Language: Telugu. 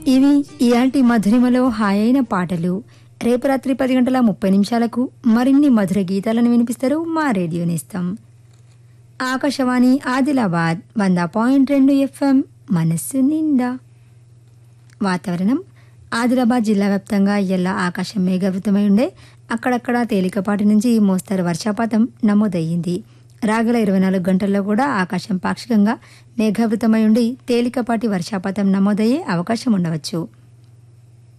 ఇవి ఇయాల్టి మధురిమలో హాయైన పాటలు రేపు రాత్రి పది గంటల ముప్పై నిమిషాలకు మరిన్ని మధుర గీతాలను వినిపిస్తారు మా రేడియో నేస్తం ఆకాశవాణి ఆదిలాబాద్ వంద పాయింట్ రెండు ఎఫ్ఎం మనస్సు నిండా వాతావరణం ఆదిలాబాద్ జిల్లా వ్యాప్తంగా ఎల్లా ఆకాశం మేఘావృతమై ఉండే అక్కడక్కడ తేలికపాటి నుంచి మోస్తరు వర్షపాతం నమోదయ్యింది రాగల ఇరవై నాలుగు గంటల్లో కూడా ఆకాశం పాక్షికంగా మేఘావృతమై ఉండి తేలికపాటి వర్షపాతం నమోదయ్యే అవకాశం ఉండవచ్చు